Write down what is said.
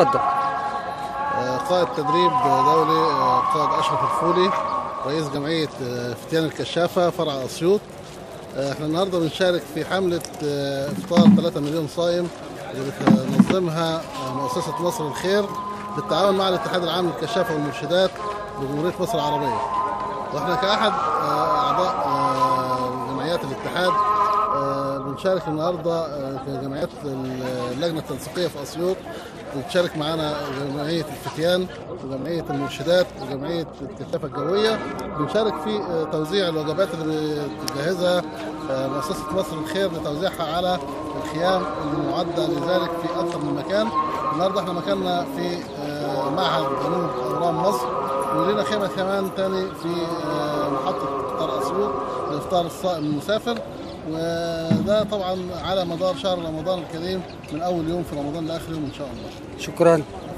اتفضل آه، قائد تدريب دولي آه، قائد اشرف الفولي رئيس جمعيه آه، فتيان الكشافه فرع اسيوط آه، احنا النهارده بنشارك في حمله آه، افطار 3 مليون صايم اللي بتنظمها آه، مؤسسه مصر الخير بالتعاون مع الاتحاد العام للكشافه والمرشدات بجمهوريه مصر العربيه واحنا كاحد آه، اعضاء آه، جمعيات الاتحاد آه، بنشارك النهارده آه، في جمعيات اللجنه التنسيقيه في اسيوط بتشارك معانا جمعيه الفتيان وجمعيه المرشدات وجمعيه الكشافه الجويه بنشارك في آه، توزيع الوجبات اللي بتجهزها آه، مؤسسه مصر الخير لتوزيعها على الخيام المعده لذلك في اكثر من مكان النهارده احنا مكاننا في آه، معهد جنوب اورام مصر ولينا خيمه كمان تاني في آه، محطه قطار اسيوط لافطار الصائم المسافر وده طبعا على مدار شهر رمضان الكريم من اول يوم في رمضان لاخر يوم ان شاء الله شكرا